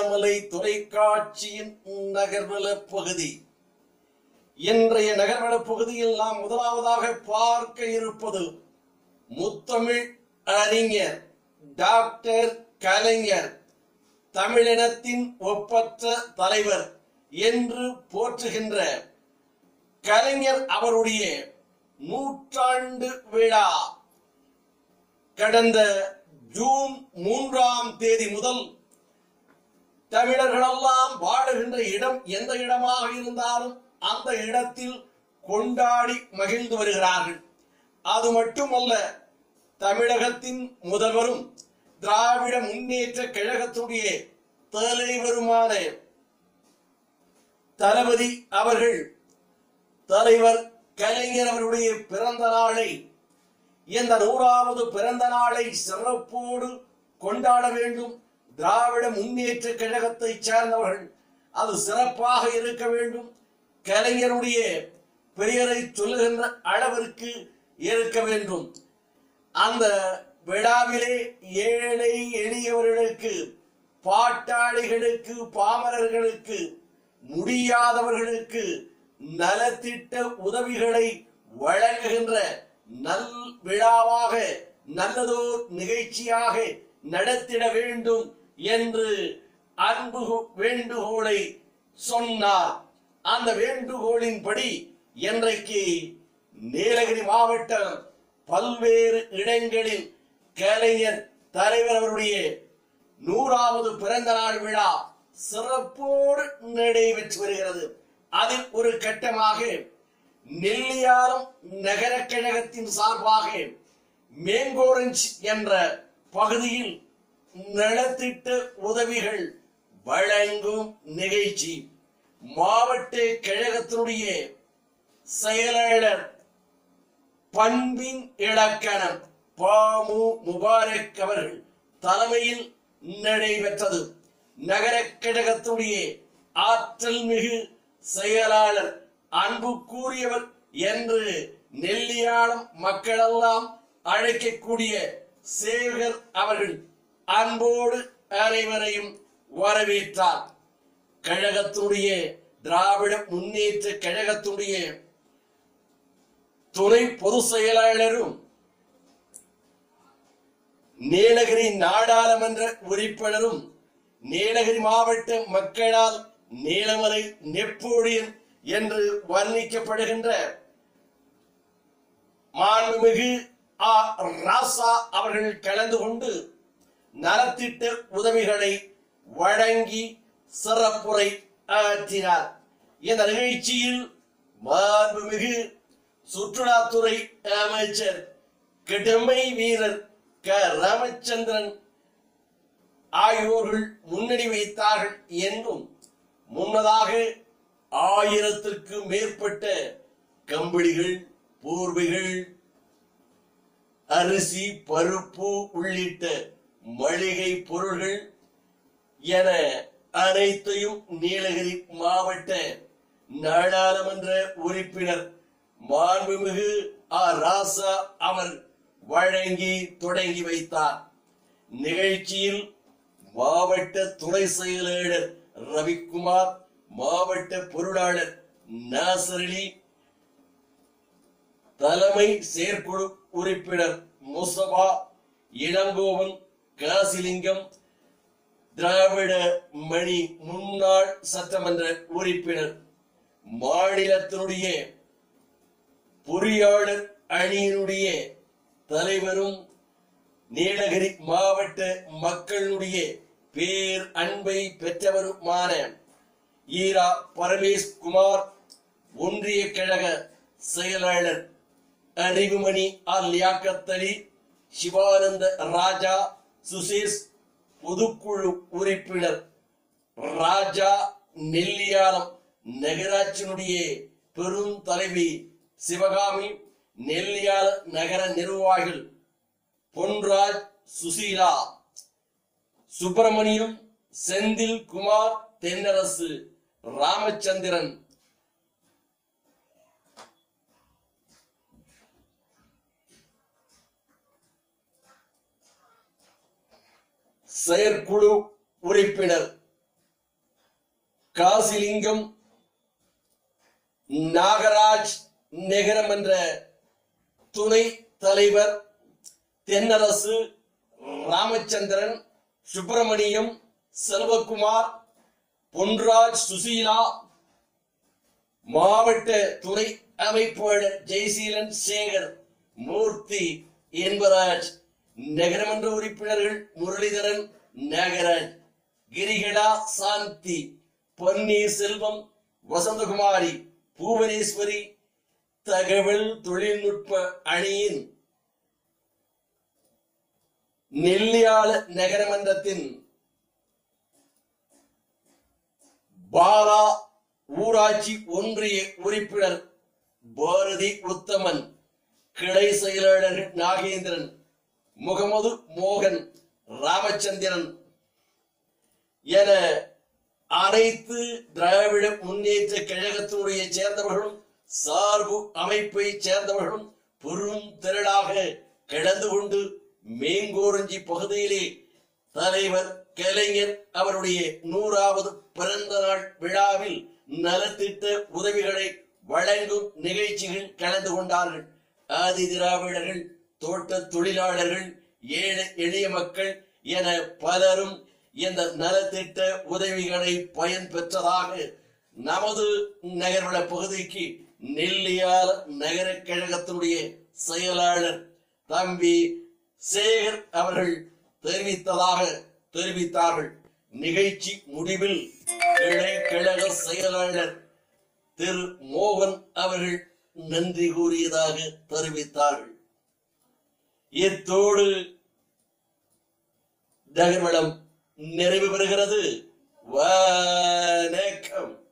ஞானமலை தொலைக்காட்சியின் நகர்வல பகுதி இன்றைய நகர்வல பகுதியில் நாம் முதலாவதாக பார்க்க இருப்பது முத்தமிழ் அறிஞர் டாக்டர் கலைஞர் தமிழினத்தின் ஒப்பற்ற தலைவர் என்று போற்றுகின்ற கலைஞர் அவருடைய நூற்றாண்டு விழா கடந்த ஜூன் மூன்றாம் தேதி முதல் தமிழர்களெல்லாம் வாழுகின்ற இடம் எந்த இடமாக இருந்தாலும் அந்த இடத்தில் கொண்டாடி மகிழ்ந்து வருகிறார்கள் அது மட்டுமல்ல தமிழகத்தின் முதல்வரும் திராவிட முன்னேற்ற கழகத்துடைய தலைவருமான தளபதி அவர்கள் தலைவர் கலைஞர் அவருடைய பிறந்த நாளை இந்த நூறாவது பிறந்த நாளை சிறப்போடு கொண்டாட வேண்டும் திராவிட முன்னேற்ற கழகத்தை சேர்ந்தவர்கள் அது சிறப்பாக இருக்க வேண்டும் கலைஞருடைய பெயரை சொல்லுகின்ற அளவிற்கு இருக்க வேண்டும் அந்த விழாவிலே ஏழை எளியவர்களுக்கு பாட்டாளிகளுக்கு பாமரர்களுக்கு முடியாதவர்களுக்கு நலத்திட்ட உதவிகளை வழங்குகின்ற நல் விழாவாக நல்லதோர் நிகழ்ச்சியாக நடத்திட வேண்டும் என்று அன்பு வேண்டுகோளை சொன்னார் அந்த வேண்டுகோளின்படி இன்றைக்கு நீலகிரி மாவட்டம் பல்வேறு இடங்களில் கலைஞர் தலைவர் அவருடைய நூறாவது பிறந்த நாள் விழா சிறப்போடு நடைபெற்று வருகிறது அதில் ஒரு கட்டமாக நெல்லியாரம் நகர கழகத்தின் சார்பாக மேங்கோரஞ்ச் என்ற பகுதியில் நலத்திட்ட உதவிகள் வழங்கும் நிகழ்ச்சி மாவட்ட கழகத்தினுடைய செயலாளர் பண்பின் இலக்கணம் பாமு முபாரக் அவர்கள் தலைமையில் நடைபெற்றது நகர கழகத்துடைய ஆற்றல் மிகு செயலாளர் அன்பு கூறியவர் என்று நெல்லியாளம் மக்களெல்லாம் அழைக்கக்கூடிய சேகர் அவர்கள் அன்போடு அனைவரையும் வரவேற்றார் கழகத்துடைய திராவிட முன்னேற்ற கழகத்துடைய துணை பொதுச் செயலாளரும் நீலகிரி நாடாளுமன்ற உறுப்பினரும் நீலகிரி மாவட்ட மக்களால் நீலமலை நெப்போலியன் என்று வர்ணிக்கப்படுகின்ற மாண்புமிகு ஆ ராசா அவர்கள் கலந்து கொண்டு நலத்திட்ட உதவிகளை வழங்கி சிறப்புரை ஆற்றினார் இந்த நிகழ்ச்சியில் மாண்புமிகு சுற்றுலாத்துறை அமைச்சர் கடமை வீரர் க ராமச்சந்திரன் ஆகியோர்கள் முன்னணி வைத்தார்கள் என்றும் முன்னதாக ஆயிரத்திற்கு மேற்பட்ட கம்பளிகள் போர்வைகள் அரிசி பருப்பு உள்ளிட்ட மளிகை பொருள்கள் என அனைத்தையும் நீலகிரி மாவட்ட நாடாளுமன்ற உறுப்பினர் மாண்புமிகு ஆ ராசா அவர் வழங்கி தொடங்கி வைத்தார் நிகழ்ச்சியில் மாவட்ட துணை செயலாளர் ரவிக்குமார் மாவட்ட பொருளாளர் நாசரலி தலைமை செயற்குழு உறுப்பினர் முசபா இளங்கோவன் காசிலிங்கம் திராவிட மணி முன்னாள் சட்டமன்ற உறுப்பினர் மாநிலத்தினுடைய பொறியாளர் அணியினுடைய தலைவரும் நீலகிரி மாவட்ட மக்களுடைய பேர் அன்பை பெற்றவருமான ஈரா பரமேஷ் குமார் ஒன்றிய கழக செயலாளர் அறிவுமணி ஆர் லியாக்கத் அலி சிவானந்த ராஜா சுசேஷ் பொதுக்குழு உறுப்பினர் ராஜா நெல்லியாலம் நகராட்சியினுடைய பெரும் தலைவி சிவகாமி நெல்லியால நகர நிர்வாகிகள் பொன்ராஜ் சுசீலா சுப்பிரமணியம் செந்தில் குமார் தென்னரசு ராமச்சந்திரன் செயற்குழு உறுப்பினர் காசிலிங்கம் நாகராஜ் நெகரம் என்ற துணை தலைவர் தென்னரசு ராமச்சந்திரன் சுப்பிரமணியம் செல்வகுமார் பொன்ராஜ் சுசீலா மாவட்ட துணை அமைப்பாளர் ஜெயசீலன் சேகர் மூர்த்தி என்பராஜ் நகரமன்ற உறுப்பினர்கள் முரளிதரன் நாகராஜ் கிரிகடா சாந்தி பன்னீர்செல்வம் வசந்தகுமாரி பூவனேஸ்வரி தகவல் தொழில்நுட்ப அணியின் நெல்லியாள நகரமன்றத்தின் பாரா ஊராட்சி ஒன்றிய உறுப்பினர் பாரதி உத்தமன் கிளை செயலாளர் நாகேந்திரன் முகமது மோகன் ராமச்சந்திரன் என அனைத்து திராவிட முன்னேற்ற கழகத்தினுடைய சேர்ந்தவர்களும் சார்பு அமைப்பை சேர்ந்தவர்களும் பெரும் திரளாக கடந்து கொண்டு மேங்கோரஞ்சி பகுதியிலே தலைவர் கலைஞர் அவருடைய நூறாவது பிறந்த நாள் விழாவில் நலத்திட்ட உதவிகளை வழங்கும் நிகழ்ச்சிகள் கலந்து கொண்டார்கள் ஆதி திராவிடர்கள் தோட்ட தொழிலாளர்கள் ஏழை எளிய மக்கள் என பலரும் இந்த நலத்திட்ட உதவிகளை பயன் பெற்றதாக நமது நகர்வள பகுதிக்கு நெல்லியார் நகர கழகத்தினுடைய செயலாளர் தம்பி சேகர் அவர்கள் தெரிவித்ததாக தெரிவித்தார்கள் நிகழ்ச்சி முடிவில் கிளை கழக செயலாளர் திரு மோகன் அவர்கள் நன்றி கூறியதாக தெரிவித்தார்கள் இத்தோடு நகர்வளம் நிறைவு பெறுகிறது வணக்கம்